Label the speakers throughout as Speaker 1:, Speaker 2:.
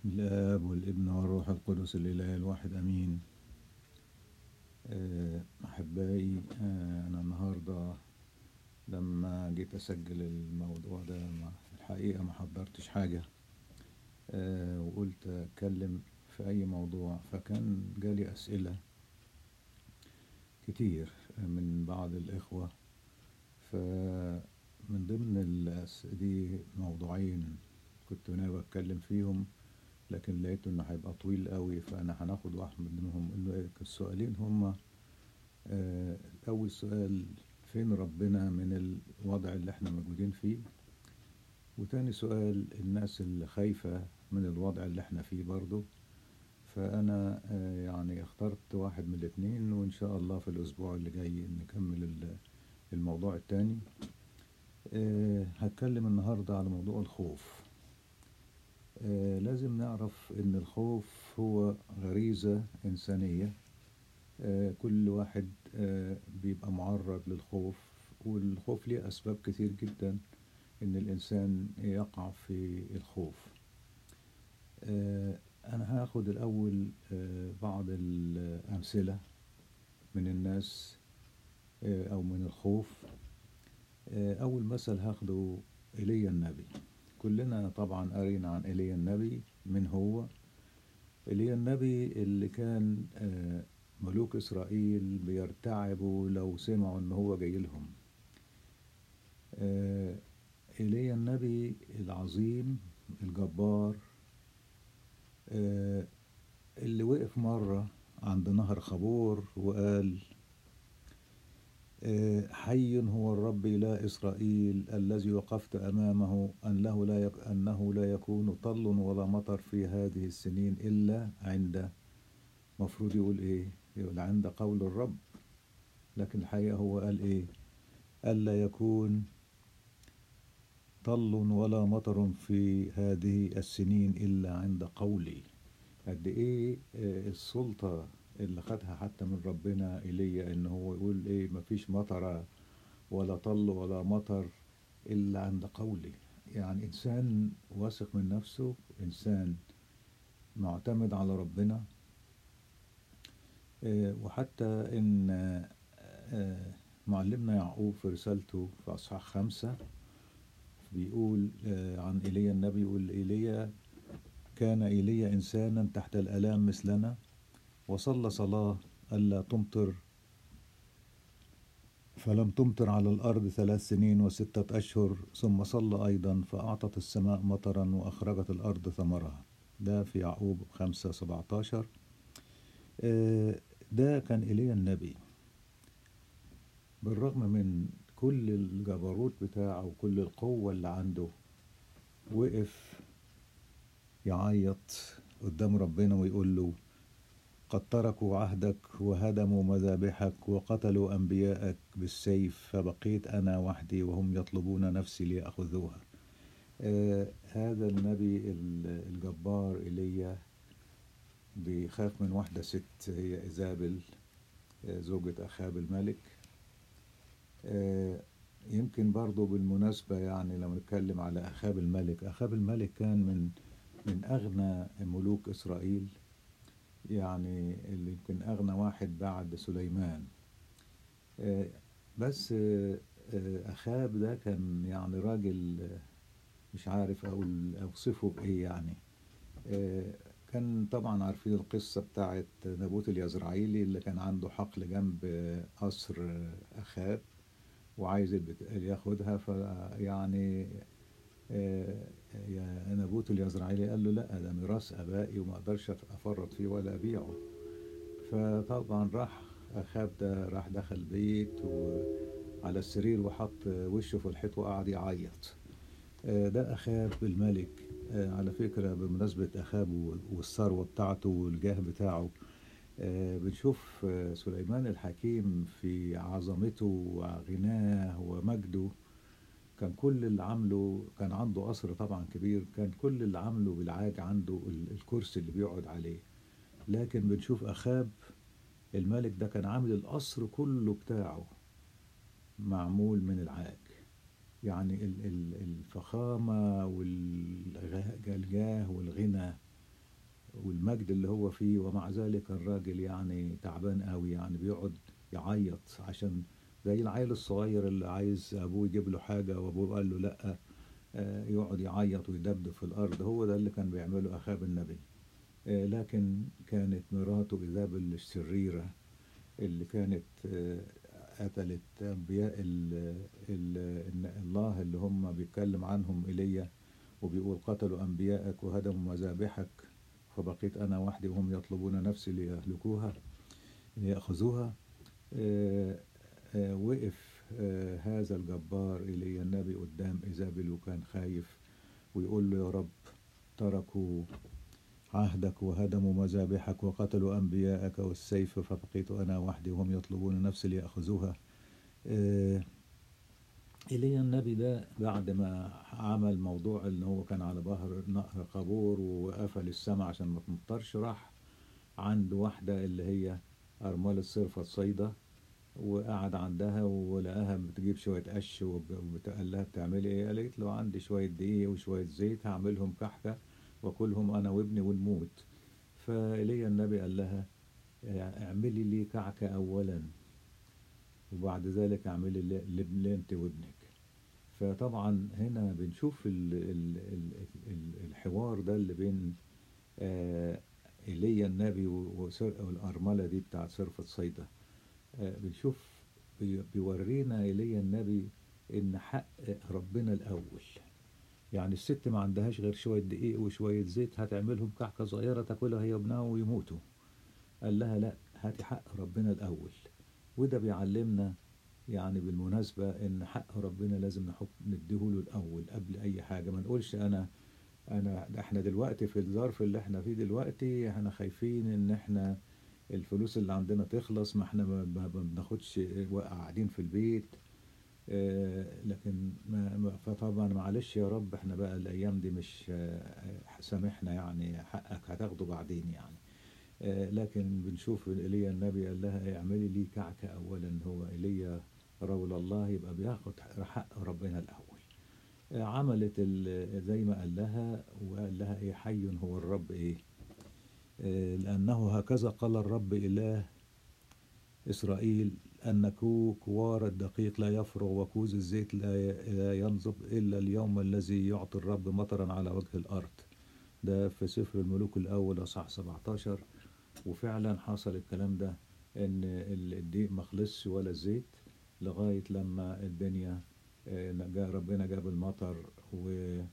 Speaker 1: بسم الآب والابن والروح القدس الإله الواحد أمين آه، أحبائي آه، أنا النهاردة لما جيت أسجل الموضوع ده ما- الحقيقة ما حضرتش حاجة آه، وقلت أتكلم في أي موضوع فكان جالي أسئلة كتير من بعض الإخوة فمن ضمن الأس... دي موضوعين كنت ناوي أتكلم فيهم لكن لقيت إنه هيبقى طويل قوي فأنا هناخد واحد منهم إنه السؤالين هما آه، أول سؤال فين ربنا من الوضع اللي احنا موجودين فيه وتاني سؤال الناس اللي خايفة من الوضع اللي احنا فيه برضو فأنا آه، يعني اخترت واحد من الاتنين وإن شاء الله في الأسبوع اللي جاي نكمل ال- الموضوع التاني آه، هتكلم النهاردة على موضوع الخوف آه، لازم نعرف إن الخوف هو غريزة إنسانية آه، كل واحد آه، بيبقى معرض للخوف والخوف ليه أسباب كتير جدا إن الإنسان يقع في الخوف آه، أنا هاخد الأول آه، بعض الأمثلة من الناس آه، أو من الخوف آه، أول مثل هاخده إيليا النبي كلنا طبعا قرينا عن إيليا النبي من هو إيليا النبي اللي كان آه، ملوك إسرائيل بيرتعبوا لو سمعوا إن هو جاي لهم آه، إيليا النبي العظيم الجبار آه، اللي وقف مرة عند نهر خبور وقال آه، حي هو الرب إله إسرائيل الذي وقفت أمامه أن له لا يك... أنه لا يكون طل ولا مطر في هذه السنين إلا عند مفروض يقول إيه يقول عند قول الرب لكن الحقيقة هو قال إيه ألا يكون طل ولا مطر في هذه السنين إلا عند قولي قد إيه آه، السلطة اللي خدها حتى من ربنا إيليا إن هو يقول إيه مفيش مطر ولا طل ولا مطر إلا عند قولي يعني إنسان واثق من نفسه إنسان معتمد على ربنا آه، وحتى إن آه، آه، معلمنا يعقوب في رسالته في أصحاح خمسة بيقول آه، عن إيليا النبي يقول إيليا كان إيليا إنسانا تحت الآلام مثلنا وصلى صلاة ألا تمطر فلم تمطر على الأرض ثلاث سنين وستة أشهر ثم صلى أيضا فأعطت السماء مطرا وأخرجت الأرض ثمرها ده في يعقوب خمسة سبعتاشر آه، ده كان إيليا النبي بالرغم من كل الجبروت بتاعه وكل القوة اللي عنده وقف يعيط قدام ربنا ويقول له قد تركوا عهدك وهدموا مذابحك وقتلوا أنبياءك بالسيف فبقيت أنا وحدي وهم يطلبون نفسي ليأخذوها آه هذا النبي ال- الجبار إيليا بيخاف من واحدة ست هي إيزابل آه، زوجة أخاب الملك آه، يمكن برضو بالمناسبة يعني لما نتكلم على أخاب الملك أخاب الملك كان من من أغنى ملوك إسرائيل يعني اللي يمكن أغنى واحد بعد سليمان آه، بس آه، آه، أخاب ده كان يعني راجل آه، مش عارف أقول أوصفه بإيه يعني آه، كان طبعا عارفين القصة بتاعت نابوت اليزرعيلي اللي كان عنده حقل جنب آه، قصر آه، أخاب وعايز البت- ياخدها فيعني آه، يا نابوت اليزرعيلي قال له لا ده ميراث ابائي وما اقدرش افرط فيه ولا ابيعه فطبعا راح اخاب ده راح دخل بيت وعلى السرير وحط وشه في الحيط وقعد يعيط آه، ده اخاب الملك آه، على فكرة بمناسبة اخاب و- والثروة بتاعته والجاه بتاعه آه، بنشوف آه، سليمان الحكيم في عظمته وغناه ومجده كان كل اللي عامله كان عنده قصر طبعا كبير كان كل اللي عامله بالعاج عنده ال- الكرسي اللي بيقعد عليه لكن بنشوف أخاب الملك ده كان عامل القصر كله بتاعه معمول من العاج يعني ال- ال- الفخامة والجاه والغنى والمجد اللي هو فيه ومع ذلك الراجل يعني تعبان قوي يعني بيقعد يعيط عشان زي العيل الصغير اللي عايز ابوه يجيب له حاجه وابوه قال له لا آه، يقعد يعيط ويدبدب في الارض هو ده اللي كان بيعمله اخاب النبي آه، لكن كانت مراته ايزابل الشريره اللي كانت آه، قتلت انبياء ال ال الله اللي هم بيتكلم عنهم ايليا وبيقول قتلوا انبياءك وهدموا مذابحك فبقيت انا وحدي وهم يطلبون نفسي ليهلكوها ليأخذوها آه، آه، وقف آه، هذا الجبار إلي النبي قدام إيزابل وكان خايف ويقول له يا رب تركوا عهدك وهدموا مذابحك وقتلوا أنبياءك والسيف فبقيت أنا وحدي وهم يطلبون نفسي ليأخذوها آه، إيليا النبي ده بعد ما عمل موضوع ان هو كان على بحر نهر قابور وقفل السماء عشان ما تمطرش راح عند واحدة اللي هي أرملة صرفة الصيدة وقعد عندها ولقاها بتجيب شوية قش وقال لها بتعملي ايه قالت له عندي شوية دقيق وشوية زيت هعملهم كحكة واكلهم انا وابني ونموت فإيليا النبي قال لها اعملي لي كعكة اولا وبعد ذلك اعملي اللي اللي انت وابنك فطبعا هنا بنشوف ال ال ال ال الحوار ده اللي بين آه، ايليا النبي وسر- والارمله دي بتاعت صرفة صيدا آه، بنشوف بي- بيورينا ايليا النبي ان حق ربنا الاول يعني الست ما عندهاش غير شويه دقيق وشويه زيت هتعملهم كحكه صغيره تاكلها هي وابنها ويموتوا قال لها لا هاتي حق ربنا الاول وده بيعلمنا يعني بالمناسبة إن حق ربنا لازم نحط نديهوله الأول قبل أي حاجة ما نقولش أنا أنا ده إحنا دلوقتي في الظرف اللي إحنا فيه دلوقتي إحنا خايفين إن إحنا الفلوس اللي عندنا تخلص ما إحنا ما ما- ما بناخدش قاعدين في البيت آه، لكن ما ما- فطبعا معلش يا رب إحنا بقى الأيام دي مش آه، سامحنا يعني حقك هتاخده بعدين يعني آه، لكن بنشوف ايليا النبي قال لها اعملي لي كعكة اولا هو ايليا رجل الله يبقى بياخد حق ربنا الاول آه، عملت ال- زي ما قال لها وقال لها ايه حي هو الرب ايه آه، لانه هكذا قال الرب اله اسرائيل ان كو- كوار الدقيق لا يفرغ وكوز الزيت لا ي- لا ينضب الا اليوم الذي يعطي الرب مطرا على وجه الارض ده في سفر الملوك الاول اصحاح 17 وفعلا حصل الكلام ده ان ال- الدقيق ما خلصش ولا الزيت لغايه لما الدنيا آه، جاء ربنا جاب المطر و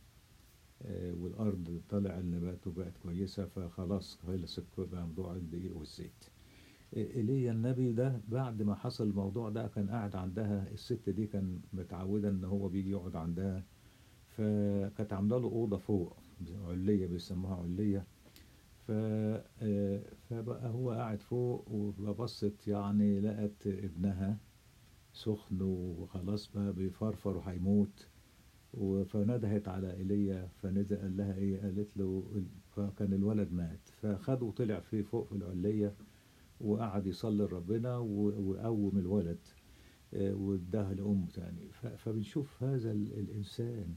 Speaker 1: آه، والارض طلع النبات وبقت كويسه فخلاص خلص الك- موضوع الدقيق والزيت ايليا النبي ده بعد ما حصل الموضوع ده كان قاعد عندها الست دي كان متعوده ان هو بيجي يقعد عندها فكانت عامله له اوضه فوق عليه بيسموها عليه ف آه، فبقى هو قاعد فوق وبصت يعني لقت ابنها سخن وخلاص بقى بيفرفر وهيموت و- فندهت على ايليا فنزل قال لها ايه قالت له فكان الولد مات فخده وطلع فيه فوق في العلية وقعد يصلي لربنا و- وقوم الولد آه، واداها لأمه تاني ف- فبنشوف هذا ال- الإنسان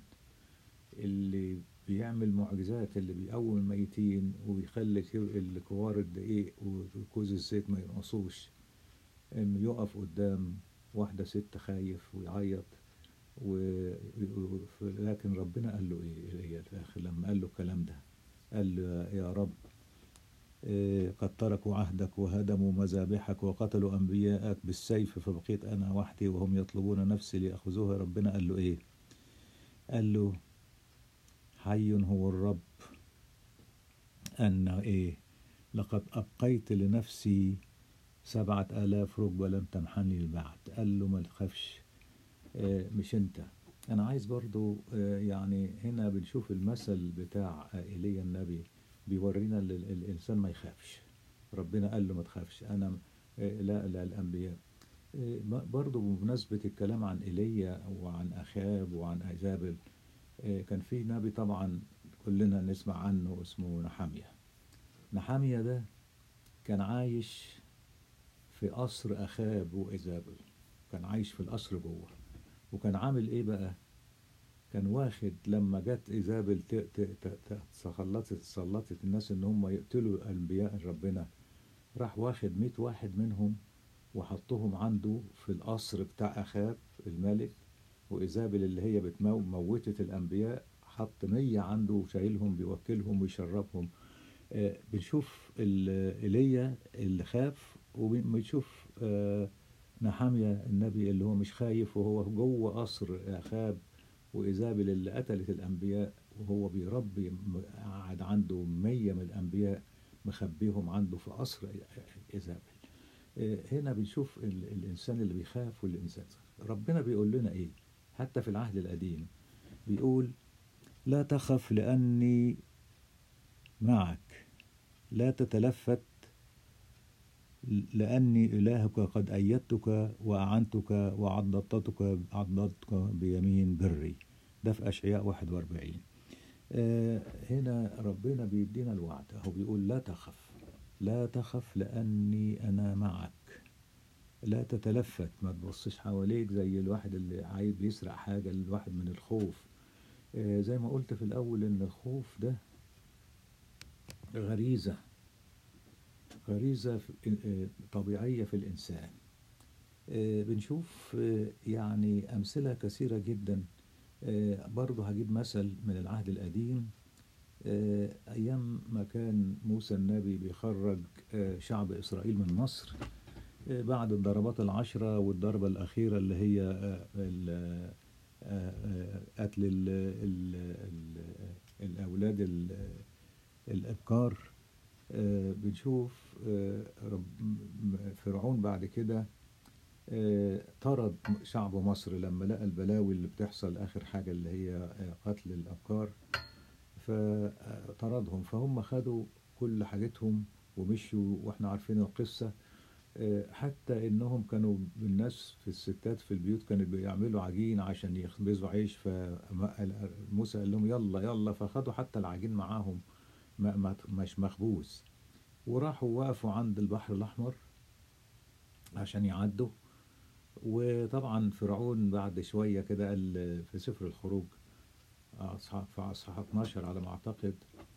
Speaker 1: اللي بيعمل معجزات اللي بيقوم الميتين وبيخلي كيو- الكوار الدقيق وكوز الزيت ما ينقصوش انه يقف قدام واحدة ست خايف ويعيط و... و- ف- لكن ربنا قال له ايه هي في الاخر لما قال له الكلام ده قال له يا رب إيه، قد تركوا عهدك وهدموا مذابحك وقتلوا انبياءك بالسيف فبقيت انا وحدي وهم يطلبون نفسي ليأخذوها ربنا قال له ايه قال له حي هو الرب أن إيه لقد أبقيت لنفسي سبعة آلاف ركبة لم تنحني البعد قال له ما تخافش آه، مش أنت أنا عايز برضو آه، يعني هنا بنشوف المثل بتاع إيليا النبي بيورينا ان ال- الإنسان ما يخافش ربنا قال له ما تخافش أنا آه، لا لا الأنبياء آه، ب- برضو بمناسبة الكلام عن إيليا وعن أخاب وعن أيزابل آه، كان في نبي طبعا كلنا نسمع عنه اسمه نحامية نحامية ده كان عايش في قصر أخاب وإيزابل كان عايش في القصر جوه وكان عامل إيه بقى كان واخد لما جت ايزابل ت- ت- ت- ت- تسلطت سلطت الناس ان هم يقتلوا انبياء ربنا راح واخد 100 واحد منهم وحطهم عنده في القصر بتاع اخاب الملك وايزابل اللي هي بتموتت الانبياء حط 100 عنده وشايلهم بيوكلهم ويشربهم آه، بنشوف ال- ايليا اللي خاف وبنشوف آه، نحامية النبي اللي هو مش خايف وهو جوه قصر اخاب وايزابل اللي قتلت الانبياء وهو بيربي م- قعد عنده مية من الانبياء مخبيهم عنده في قصر ايزابل آه، هنا بنشوف ال- الانسان اللي بيخاف والانسان ربنا بيقول لنا ايه حتى في العهد القديم بيقول لا تخف لاني معك لا تتلفت لأني إلهك قد أيدتك وأعنتك وعضدتك عضدتك بيمين بري ده في أشعياء 41 آه، هنا ربنا بيدينا الوعد هو بيقول لا تخف لا تخف لأني أنا معك لا تتلفت ما تبصش حواليك زي الواحد اللي عايز بيسرق حاجة الواحد من الخوف آه، زي ما قلت في الأول إن الخوف ده غريزة غريزة في- آه، طبيعية في الإنسان آه، بنشوف آه، يعني أمثلة كثيرة جدا آه، برضه هجيب مثل من العهد القديم آه، أيام ما كان موسى النبي بيخرج آه، شعب إسرائيل من مصر آه، بعد الضربات العشرة والضربة الأخيرة اللي هي آه، ال- آه، آه، قتل ال- ال- ال- الأولاد ال- الأبكار آه، بنشوف آه، رب- م- فرعون بعد كده آه، طرد شعب مصر لما لقى البلاوي اللي بتحصل آخر حاجة اللي هي آه، قتل الأبكار فطردهم فهم خدوا كل حاجتهم ومشوا واحنا عارفين القصة آه، حتى انهم كانوا الناس في الستات في البيوت كانوا بيعملوا عجين عشان يخبزوا عيش فموسى قال لهم يلا يلا فخدوا حتى العجين معاهم ما ما مش مخبوز وراحوا وقفوا عند البحر الأحمر عشان يعدوا وطبعا فرعون بعد شوية كده قال في سفر الخروج أصحاب في أصحاح 12 على ما أعتقد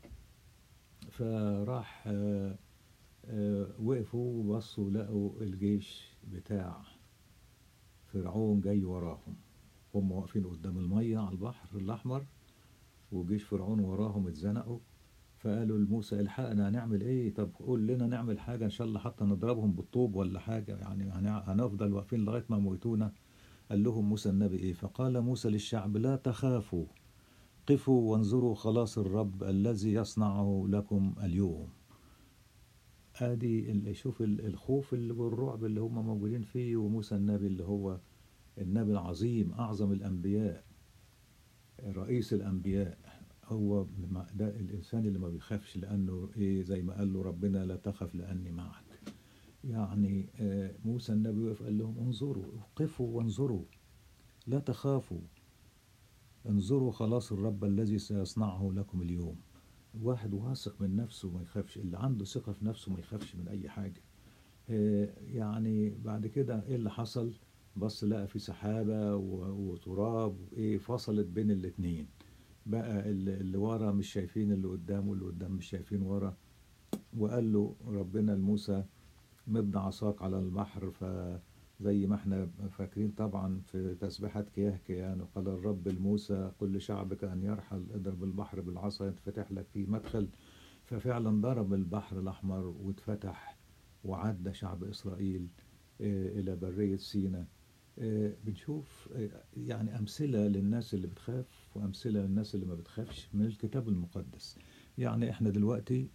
Speaker 1: فراح آه، آه، وقفوا وبصوا لقوا الجيش بتاع فرعون جاي وراهم هم واقفين قدام المية على البحر الأحمر وجيش فرعون وراهم اتزنقوا فقالوا لموسى الحقنا هنعمل ايه طب قول لنا نعمل حاجة ان شاء الله حتى نضربهم بالطوب ولا حاجة يعني هنع- هنفضل واقفين لغاية ما موتونا قال لهم موسى النبي ايه فقال موسى للشعب لا تخافوا قفوا وانظروا خلاص الرب الذي يصنعه لكم اليوم ادي اللي شوف ال- الخوف اللي والرعب اللي هم موجودين فيه وموسى النبي اللي هو النبي العظيم اعظم الانبياء رئيس الانبياء هو ما- ده الانسان اللي ما بيخافش لانه ايه زي ما قال له ربنا لا تخف لاني معك يعني آه، موسى النبي وقف قال لهم انظروا قفوا وانظروا لا تخافوا انظروا خلاص الرب الذي سيصنعه لكم اليوم الواحد واثق من نفسه ما يخافش اللي عنده ثقة في نفسه ما يخافش من أي حاجة آه، يعني بعد كده إيه اللي حصل بص لقى في سحابة و- وتراب وإيه فصلت بين الاتنين بقى اللي اللي ورا مش شايفين اللي قدام واللي قدام مش شايفين ورا وقال له ربنا لموسى مد عصاك على البحر فزي ما احنا فاكرين طبعا في تسبيحة كياه كيان وقال الرب لموسى قل لشعبك أن يرحل اضرب البحر بالعصا يتفتح لك فيه مدخل ففعلا ضرب البحر الأحمر واتفتح وعدى شعب إسرائيل آه، إلى برية سينا آه، بنشوف آه، يعني أمثلة للناس اللي بتخاف وأمثلة للناس اللي ما بتخافش من الكتاب المقدس يعني احنا دلوقتي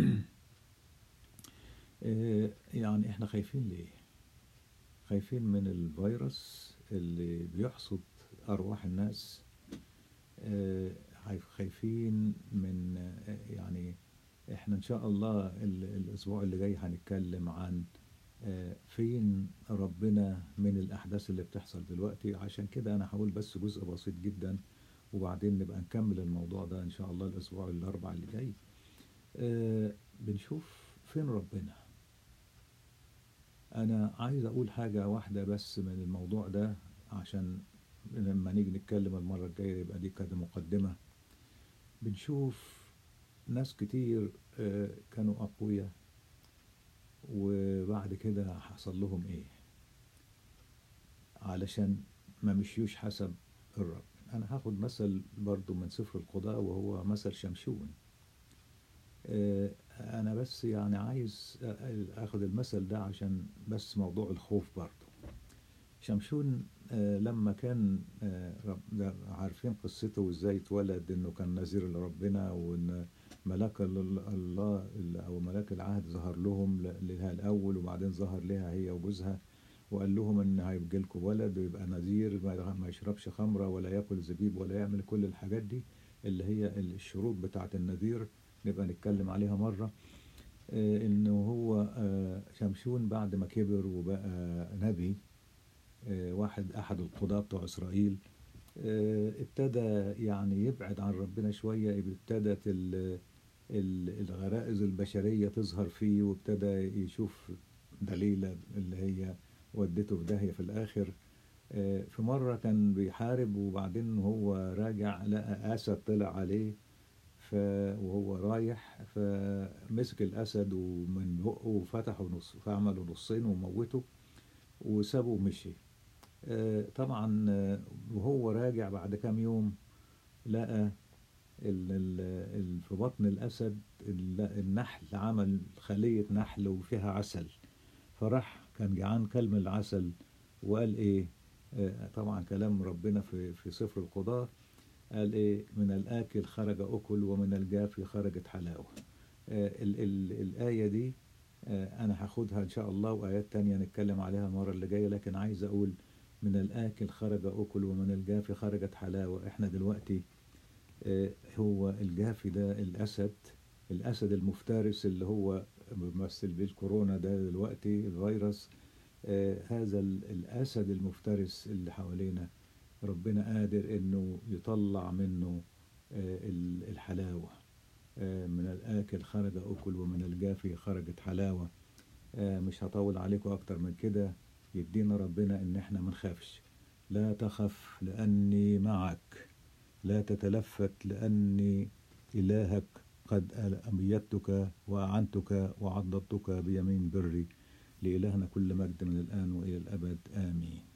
Speaker 1: آه، يعني احنا خايفين ليه خايفين من الفيروس اللي بيحصد أرواح الناس آه، خايف- خايفين من آه، يعني احنا ان شاء الله ال- الاسبوع اللي جاي هنتكلم عن آه، فين ربنا من الاحداث اللي بتحصل دلوقتي عشان كده انا هقول بس جزء بسيط جدا وبعدين نبقى نكمل الموضوع ده ان شاء الله الاسبوع الاربع اللي جاي آه، بنشوف فين ربنا انا عايز اقول حاجة واحدة بس من الموضوع ده عشان لما نيجي نتكلم المرة الجاية يبقى دي كده مقدمة بنشوف ناس كتير آه، كانوا أقوياء وبعد كده حصل لهم إيه علشان ما مشيوش حسب الرب أنا هاخد مثل برضو من سفر القضاء وهو مثل شمشون آه، أنا بس يعني عايز أخد المثل ده عشان بس موضوع الخوف برضو شمشون آه، لما كان آه، رب- ده عارفين قصته وازاي اتولد انه كان نذير لربنا وان ملاك ال- الله ال- او ملاك العهد ظهر لهم ل- لها الاول وبعدين ظهر لها هي وجوزها وقال لهم ان هيبقى لكم ولد ويبقى نذير ما ما يشربش خمره ولا ياكل زبيب ولا يعمل كل الحاجات دي اللي هي الشروط بتاعه النذير نبقى نتكلم عليها مره آه، انه هو آه، شمشون بعد ما كبر وبقى نبي آه، واحد احد القضاة بتوع اسرائيل آه، ابتدى يعني يبعد عن ربنا شوية ابتدت ال- ال- الغرائز البشرية تظهر فيه وابتدى يشوف دليلة اللي هي ودته في داهية في الآخر آه، في مرة كان بيحارب وبعدين هو راجع لقى أسد طلع عليه ف... وهو رايح فمسك الأسد ومن بقه وفتحه نص فعمله نصين وموته وسابه ومشي آه، طبعا آه، وهو راجع بعد كام يوم لقى ال- ال- ال- في بطن الأسد ال- النحل عمل خلية نحل وفيها عسل فراح كان جعان كل من العسل وقال ايه آه، طبعا كلام ربنا في في سفر القضاء قال ايه من الآكل خرج أكل ومن الجافي خرجت حلاوة آه، ال ال الآية دي آه، أنا هاخدها إن شاء الله وآيات تانية نتكلم عليها المرة اللي جاية لكن عايز أقول من الآكل خرج أكل ومن الجافي خرجت حلاوة إحنا دلوقتي آه، هو الجافي ده الأسد الأسد المفترس اللي هو بيمثل بيه الكورونا ده دلوقتي الفيروس آه، هذا ال- الأسد المفترس اللي حوالينا ربنا قادر إنه يطلع منه آه، ال- الحلاوة آه، من الآكل خرج أكل ومن الجافي خرجت حلاوة آه، مش هطول عليكم أكتر من كده يدينا ربنا إن إحنا ما نخافش لا تخف لأني معك لا تتلفت لأني إلهك قد أميتك وأعنتك وعضدتك بيمين بري لإلهنا كل مجد من الآن وإلى الأبد آمين